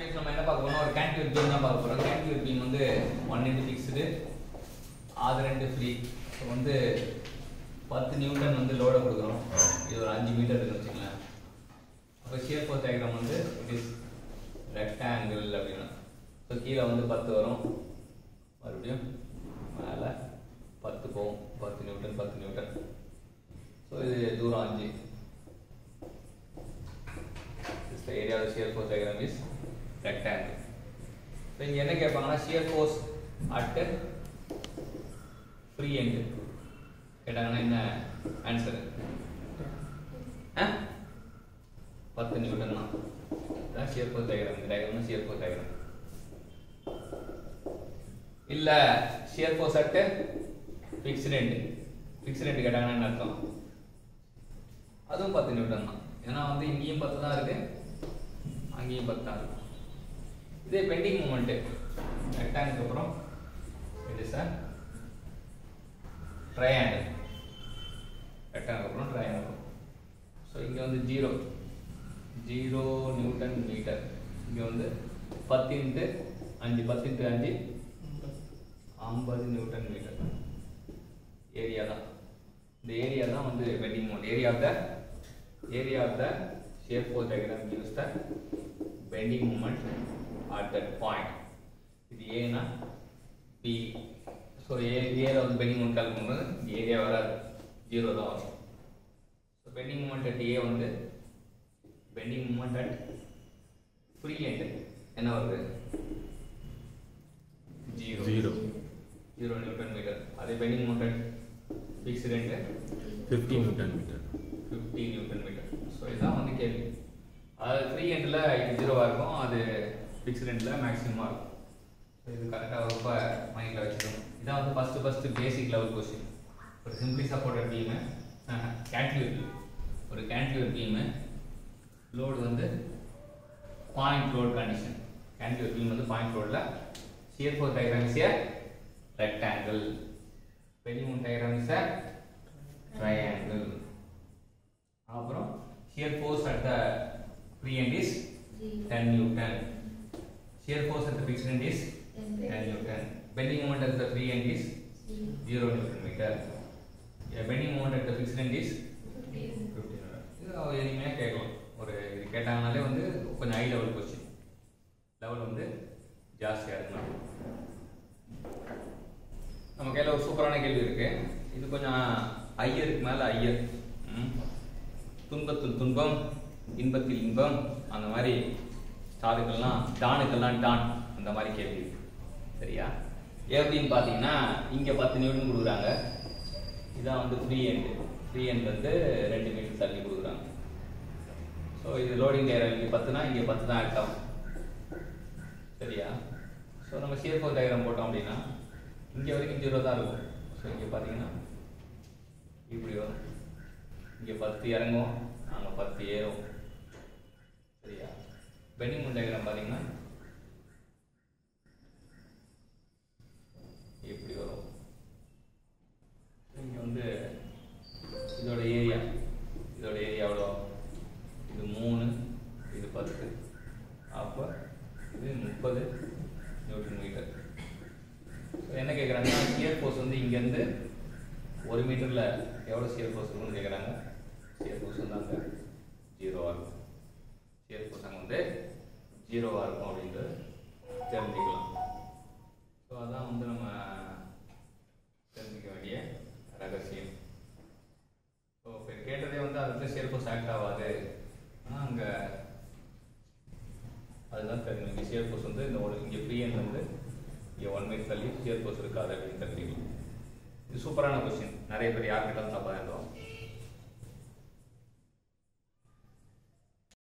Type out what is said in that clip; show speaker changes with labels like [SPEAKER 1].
[SPEAKER 1] Next நம்ம என்ன பார்க்க போறோம் ஒரு கேண்டிவேட் பீம் தான் பார்க்க போறோம் கேண்டிவேட் பீம் வந்து ஒன் இன்டு ஃபிக்ஸ்டு அது ரெண்டு ஃப்ரீ ஸோ வந்து பத்து நியூட்டன் வந்து லோடை கொடுக்குறோம் இது ஒரு அஞ்சு மீட்டர் இருக்குன்னு வச்சுங்களேன் அப்போ ஷேப் ஃபோர் டயக்ராம் வந்து இட் இஸ் ரெக்டாங்கிள் அப்படின்னா ஸோ கீழே வந்து பத்து வரும் மறுபடியும் மேலே பத்து போகும் பத்து நியூட்டன் பத்து நியூட்டன் ஸோ இது தூரம் அஞ்சு This the area of the shear force diagram is rectangle. So இங்க என்ன கேட்பாங்கன்னா shear force at free end கேட்டாங்கன்னா என்ன ஆன்சர் பத்து நியூட்டன் தான் இதான் shear force diagram இந்த diagram shear force diagram இல்ல shear force at fixed end fixed end கேட்டாங்கன்னா என்ன அர்த்தம் அதுவும் பத்து நியூட்டன் தான் ஏன்னா வந்து இங்கேயும் பத்து தான் இருக்கு அங்கேயும் பத்து தான் இருக்கு இதே பெண்டிங் மூமெண்ட் ரெக்டாங்கிளுக்கு அப்புறம் இது சார் ட்ரையாங்கிள் ரெக்டாங்கிள் அப்புறம் ட்ரையாங்கிள் ஸோ இங்கே வந்து ஜீரோ ஜீரோ நியூட்டன் மீட்டர் இங்கே வந்து பத்து இன்ட்டு அஞ்சு பத்து இன்ட்டு அஞ்சு ஐம்பது நியூட்டன் மீட்டர் ஏரியா தான் இந்த ஏரியா தான் வந்து bending moment area of the area of the shear force diagram gives the bending moment at that point இது ஏனா பி ஸோ ஏ ஏல வந்து பெண்டிங் மூமெண்ட் கால் பண்ணும்போது இந்த ஏரியா வராது ஜீரோ தான் வரும் so bending moment at A வந்து bending moment at free end என்ன வருது zero
[SPEAKER 2] Zero.
[SPEAKER 1] Zero newton metre அதே bending moment at fixed end
[SPEAKER 2] fifty newton metre
[SPEAKER 1] fifty newton metre so இதுதான் வந்து கேள்வி அதாவது ஃப்ரீ எண்டில் இது ஜீரோவாக இருக்கும் அது ஃபிக்ஸ்ட் எண்டில் மேக்ஸிமமாக இருக்கும் ஸோ இது கரெக்டாக ரொம்ப மைண்டில் வச்சுக்கணும் இதான் வந்து first first basic level question ஒரு simply supported beam cantilever beam ஒரு கேன்டிலிவர் பீமு லோடு வந்து point load condition cantilever beam வந்து பாயிண்ட் லோடில் shear force diagram is a rectangle பெனிமூன் டயக்ராம் இஸ் ஏ ட்ரையாங்கிள் அப்புறம் shear force at the free end is 10 newton shear force at the fixed end is 10 newton bending moment at the free end is 0 newton meter yeah, bending moment at the fixed end is 15 newton இது அவ எளிமையாக கேட்கலாம் ஒரு இது கேட்டாங்கனாலே வந்து கொஞ்சம் high level question level வந்து ஜாஸ்தியாக இருக்கணும் நம்ம கையில் ஒரு சூப்பரான கேள்வி இருக்கு இது கொஞ்சம் ஐயருக்கு மேலே ஐயர் ம். துன்பத்தில் துன்பம் இன்பத்தில் இன்பம் அந்த மாதிரி ஸ்டாருக்கெல்லாம் டானுக்கெல்லாம் டான் அந்த மாதிரி கேள்வி இருக்கு. சரியா எப்படின்னு பார்த்தீங்கன்னா இங்கே பத்து நியூட்டன் கொடுக்குறாங்க இதான் வந்து ஃப்ரீ எண்டு ஃப்ரீ எண்ட் வந்து ரெண்டு மீட்டர் தள்ளி கொடுக்குறாங்க ஸோ இது லோடிங் டயர் இங்கே பத்துனா இங்கே பத்து தான் ஆக்ட் ஆகும் சரியா ஸோ நம்ம சியர் ஃபோர் டயக்ராம் போட்டோம் அப்படின்னா இங்கே வரைக்கும் ஜீரோ தான் இருக்கும் ஸோ இங்கே பார்த்தீங்கன்னா இப்படி வரும் இங்கே பத்து இறங்கும் அங்கே பத்து ஏறும் சரியா பெண்டிங் மூன் டயக்ராம் பார்த்தீங்கன்னா இப்படி வரும் இங்கே வந்து இதோட ஏரியா இதோட ஏரியா எவ்வளோ இது மூணு இது பத்து அப்போ இது முப்பது நியூட்டன் மீட்டர் ஸோ என்ன கேட்குறாங்கன்னா சியர் ஃபோர்ஸ் வந்து இங்கேருந்து ஒரு மீட்டரில் எவ்வளோ சியர் ஃபோர்ஸ் இருக்கும்னு கேட்குறாங்க சியர் ஃபோர்ஸ் வந்து அங்கே ஜீரோவாக இருக்கும் சியர் ஃபோர்ஸ் அங்கே வந்து ஜீரோவாக இருக்கும் அப்படின்றது தெரிஞ்சுக்கலாம் ஸோ அதான் வந்து நம்ம தெரிஞ்சுக்க வேண்டிய ரகசியம் ஸோ இப்போ கேட்டதே வந்து அதுக்கு சியர் ஃபோர்ஸ் ஆக்ட் ஆகாது ஆனால் அங்கே அதுதான் தெரியும் இங்கே சியர் ஃபோர்ஸ் வந்து இந்த ஒரு இங்கே ஃப்ரீ எண்ட் வந்து இங்கே ஒன் மீட்டர் தள்ளி சியர் ஃபோர்ஸ் இருக்காது அப்படின்னு தெரிஞ்சுக்கலாம் இது சூப்பரான கொஸ்டின் நிறைய பேர் யார்கிட்ட தப்பாக இருந்தோம்